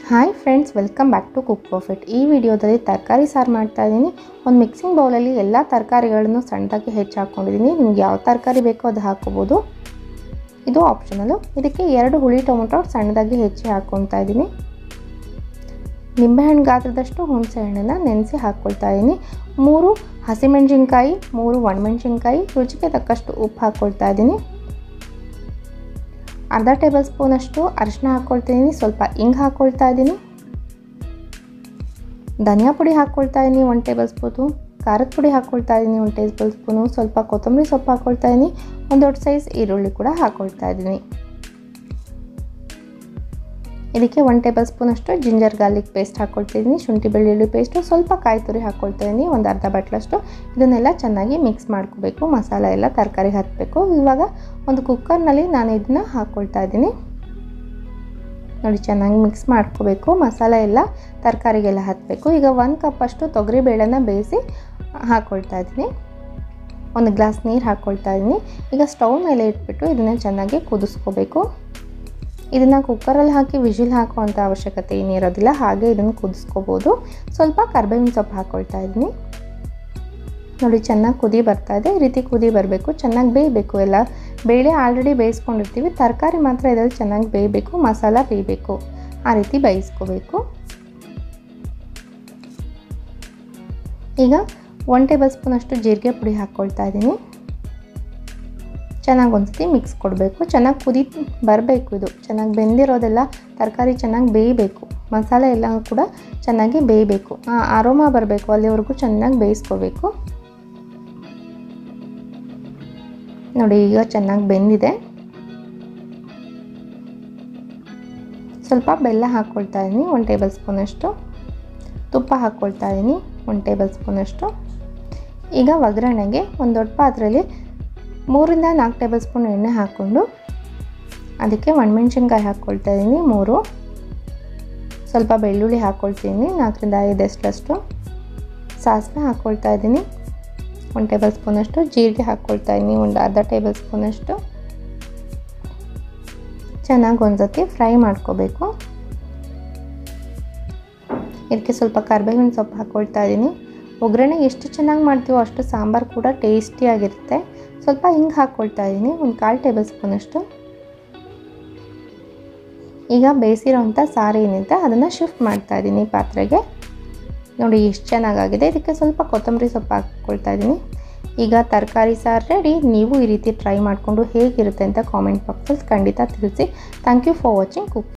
hi friends welcome back to cook profit ಈ ವಿಡಿಯೋದಲ್ಲಿ ತರಕಾರಿ ಸಾರು ಮಾಡ್ತಾ ಇದ್ದೀನಿ ಒಂದು ಮಿಕ್ಸಿಂಗ್ ಬೌಲಲ್ಲಿ ಎಲ್ಲ ತರಕಾರಿಗಳನ್ನು ಸಣ್ಣದಾಗಿ ಹೆಚ್ಚು ಹಾಕ್ಕೊಂಡಿದ್ದೀನಿ ನಿಮ್ಗೆ ಯಾವ ತರಕಾರಿ ಬೇಕೋ ಅದು ಹಾಕ್ಕೋಬೋದು ಇದು ಆಪ್ಷನಲು ಇದಕ್ಕೆ ಎರಡು ಹುಳಿ ಟೊಮೊಟೊ ಸಣ್ಣದಾಗಿ ಹೆಚ್ಚಿ ಹಾಕ್ಕೊತಾ ಇದ್ದೀನಿ ನಿಂಬೆಹಣ್ಣು ಗಾತ್ರದಷ್ಟು ಹುಣಸೆ ಹಣ್ಣನ್ನು ನೆನೆಸಿ ಹಾಕ್ಕೊಳ್ತಾ ಇದ್ದೀನಿ ಮೂರು ಹಸಿಮೆಣಸಿನ್ಕಾಯಿ ಮೂರು ಒಣಮೆಣಸಿನ್ಕಾಯಿ ರುಚಿಗೆ ತಕ್ಕಷ್ಟು ಉಪ್ಪು ಹಾಕ್ಕೊಳ್ತಾ ಇದ್ದೀನಿ ಅರ್ಧ ಟೇಬಲ್ ಸ್ಪೂನಷ್ಟು ಅರಿಶಿನ ಹಾಕ್ಕೊಳ್ತೀನಿ ಸ್ವಲ್ಪ ಇಂಗ್ ಹಾಕ್ಕೊಳ್ತಾ ಇದ್ದೀನಿ ಧನಿಯಾ ಪುಡಿ ಹಾಕ್ಕೊಳ್ತಾ ಇದ್ದೀನಿ ಒಂದು ಟೇಬಲ್ ಸ್ಪೂನು ಖಾರದ ಪುಡಿ ಹಾಕ್ಕೊಳ್ತಾ ಇದ್ದೀನಿ ಒಂದು ಟೇಬಲ್ ಸ್ಪೂನು ಸ್ವಲ್ಪ ಕೊತ್ತಂಬರಿ ಸೊಪ್ಪು ಹಾಕ್ಕೊಳ್ತಾ ಇದ್ದೀನಿ ಒಂದು ದೊಡ್ಡ ಸೈಜ್ ಈರುಳ್ಳಿ ಕೂಡ ಹಾಕ್ಕೊಳ್ತಾ ಇದ್ದೀನಿ ಇದಕ್ಕೆ ಒನ್ ಟೇಬಲ್ ಸ್ಪೂನಷ್ಟು ಜಿಂಜರ್ ಗಾರ್ಲಿಕ್ ಪೇಸ್ಟ್ ಹಾಕ್ಕೊಳ್ತಿದ್ದೀನಿ ಶುಂಠಿ ಬೆಳ್ಳುಳ್ಳಿ ಪೇಸ್ಟು ಸ್ವಲ್ಪ ಕಾಯಿ ತುರಿ ಹಾಕ್ಕೊಳ್ತಾ ಇದ್ದೀನಿ ಒಂದು ಅರ್ಧ ಬಟ್ಲಷ್ಟು ಇದನ್ನೆಲ್ಲ ಚೆನ್ನಾಗಿ ಮಿಕ್ಸ್ ಮಾಡ್ಕೋಬೇಕು ಮಸಾಲ ಎಲ್ಲ ತರಕಾರಿಗೆ ಹತ್ತಬೇಕು ಇವಾಗ ಒಂದು ಕುಕ್ಕರ್ನಲ್ಲಿ ನಾನು ಇದನ್ನ ಹಾಕ್ಕೊಳ್ತಾ ಇದ್ದೀನಿ ನೋಡಿ ಚೆನ್ನಾಗಿ ಮಿಕ್ಸ್ ಮಾಡ್ಕೋಬೇಕು ಮಸಾಲ ಎಲ್ಲ ತರಕಾರಿಗೆಲ್ಲ ಹತ್ತಬೇಕು ಈಗ ಒಂದು ಕಪ್ಪಷ್ಟು ತೊಗರಿ ಬೇಳೆನ ಬೇಯಿಸಿ ಹಾಕ್ಕೊಳ್ತಾ ಇದ್ದೀನಿ ಒಂದು ಗ್ಲಾಸ್ ನೀರು ಹಾಕ್ಕೊಳ್ತಾ ಇದ್ದೀನಿ ಈಗ ಸ್ಟವ್ ಮೇಲೆ ಇಟ್ಬಿಟ್ಟು ಇದನ್ನು ಚೆನ್ನಾಗಿ ಕುದಿಸ್ಕೋಬೇಕು ಇದನ್ನು ಕುಕ್ಕರಲ್ಲಿ ಹಾಕಿ ವಿಜಿಲ್ ಹಾಕುವಂಥ ಅವಶ್ಯಕತೆ ಏನಿರೋದಿಲ್ಲ ಹಾಗೆ ಇದನ್ನು ಕುದಿಸ್ಕೋಬೋದು ಸ್ವಲ್ಪ ಕರ್ಬೇವಿನ ಸೊಪ್ಪು ಹಾಕ್ಕೊಳ್ತಾ ಇದ್ದೀನಿ ನೋಡಿ ಚೆನ್ನಾಗಿ ಕುದಿ ಬರ್ತಾ ಇದೆ ಈ ರೀತಿ ಕುದಿ ಬರಬೇಕು ಚೆನ್ನಾಗಿ ಬೇಯಬೇಕು ಎಲ್ಲ ಬೇಳೆ ಆಲ್ರೆಡಿ ಬೇಯಿಸ್ಕೊಂಡಿರ್ತೀವಿ ತರಕಾರಿ ಮಾತ್ರ ಇದರಲ್ಲಿ ಚೆನ್ನಾಗಿ ಬೇಯಬೇಕು ಮಸಾಲ ಬೇಯಬೇಕು ಆ ರೀತಿ ಬೇಯಿಸ್ಕೋಬೇಕು ಈಗ ಒನ್ ಟೇಬಲ್ ಸ್ಪೂನಷ್ಟು ಜೀರಿಗೆ ಪುಡಿ ಹಾಕ್ಕೊಳ್ತಾ ಇದ್ದೀನಿ ಚೆನ್ನಾಗಿ ಒಂದ್ಸತಿ ಮಿಕ್ಸ್ ಕೊಡಬೇಕು ಚೆನ್ನಾಗಿ ಕುದಿ ಬರಬೇಕು ಇದು ಚೆನ್ನಾಗಿ ಬೆಂದಿರೋದೆಲ್ಲ ತರಕಾರಿ ಚೆನ್ನಾಗಿ ಬೇಯಬೇಕು ಮಸಾಲೆ ಎಲ್ಲ ಕೂಡ ಚೆನ್ನಾಗಿ ಬೇಯಬೇಕು ಆರೋಮ ಬರಬೇಕು ಅಲ್ಲಿವರೆಗೂ ಚೆನ್ನಾಗಿ ಬೇಯಿಸ್ಕೋಬೇಕು ನೋಡಿ ಈಗ ಚೆನ್ನಾಗಿ ಬೆಂದಿದೆ ಸ್ವಲ್ಪ ಬೆಲ್ಲ ಹಾಕ್ಕೊಳ್ತಾ ಇದ್ದೀನಿ ಒಂದು ಟೇಬಲ್ ಸ್ಪೂನಷ್ಟು ತುಪ್ಪ ಹಾಕ್ಕೊಳ್ತಾ ಇದ್ದೀನಿ ಒಂದು ಟೇಬಲ್ ಸ್ಪೂನಷ್ಟು ಈಗ ಒಗ್ಗರಣೆಗೆ ಒಂದು ದೊಡ್ಡ ಪಾತ್ರೆಯಲ್ಲಿ ಮೂರಿಂದ ನಾಲ್ಕು ಟೇಬಲ್ ಸ್ಪೂನ್ ಎಣ್ಣೆ ಹಾಕ್ಕೊಂಡು ಅದಕ್ಕೆ ಒಣಮೆಣ್ಸಿನ್ಕಾಯಿ ಹಾಕ್ಕೊಳ್ತಾ ಇದ್ದೀನಿ ಮೂರು ಸ್ವಲ್ಪ ಬೆಳ್ಳುಳ್ಳಿ ಹಾಕ್ಕೊಳ್ತೀನಿ ನಾಲ್ಕರಿಂದ ಐದಷ್ಟಷ್ಟು ಸಾಸಿವೆ ಹಾಕ್ಕೊಳ್ತಾ ಇದ್ದೀನಿ ಒಂದು ಟೇಬಲ್ ಸ್ಪೂನಷ್ಟು ಜೀರಿಗೆ ಹಾಕ್ಕೊಳ್ತಾ ಇದ್ದೀನಿ ಒಂದು ಅರ್ಧ ಟೇಬಲ್ ಸ್ಪೂನಷ್ಟು ಚೆನ್ನಾಗಿ ಒಂದ್ಸತಿ ಫ್ರೈ ಮಾಡ್ಕೋಬೇಕು ಇದಕ್ಕೆ ಸ್ವಲ್ಪ ಕರ್ಬೇವಿನ ಸೊಪ್ಪು ಹಾಕ್ಕೊಳ್ತಾ ಇದ್ದೀನಿ ಒಗ್ಗರಣೆ ಎಷ್ಟು ಚೆನ್ನಾಗಿ ಮಾಡ್ತೀವೋ ಅಷ್ಟು ಸಾಂಬಾರು ಕೂಡ ಟೇಸ್ಟಿಯಾಗಿರುತ್ತೆ ಸ್ವಲ್ಪ ಹಿಂಗೆ ಹಾಕ್ಕೊಳ್ತಾ ಇದ್ದೀನಿ ಒಂದು ಕಾಲು ಟೇಬಲ್ ಸ್ಪೂನಷ್ಟು ಈಗ ಬೇಯಿಸಿರೋಂಥ ಸಾರು ಏನಿದೆ ಅದನ್ನು ಶಿಫ್ಟ್ ಮಾಡ್ತಾ ಇದ್ದೀನಿ ಪಾತ್ರೆಗೆ ನೋಡಿ ಎಷ್ಟು ಚೆನ್ನಾಗಾಗಿದೆ ಇದಕ್ಕೆ ಸ್ವಲ್ಪ ಕೊತ್ತಂಬರಿ ಸೊಪ್ಪು ಹಾಕ್ಕೊಳ್ತಾ ಇದ್ದೀನಿ ಈಗ ತರಕಾರಿ ಸಾರು ರೆಡಿ ನೀವು ಈ ರೀತಿ ಟ್ರೈ ಮಾಡಿಕೊಂಡು ಹೇಗಿರುತ್ತೆ ಅಂತ ಕಾಮೆಂಟ್ ಬಾಕ್ಸಲ್ಲಿ ಖಂಡಿತ ತಿಳಿಸಿ thank you for watching cook